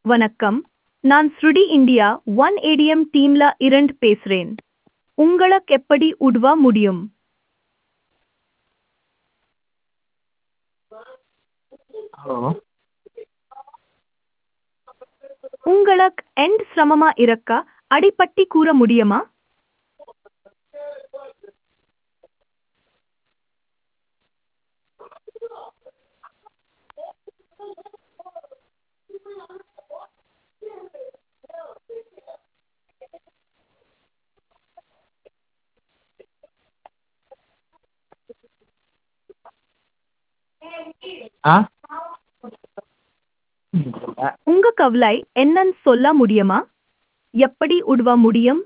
வணக்கம் நான் ஸ்ருடி இந்தியா ஒன் ஏடிஎம் டீம்ல இருந்து பேசுறேன் உங்களுக்கு எப்படி உதவ முடியும் ஹலோ உங்களுக்கு எண்ட் சிரமமா இருக்க அடிப்பட்டி கூற முடியுமா ஆ உங்க கவலை என்னன்னு சொல்ல முடியுமா எப்படி உதவ முடியும்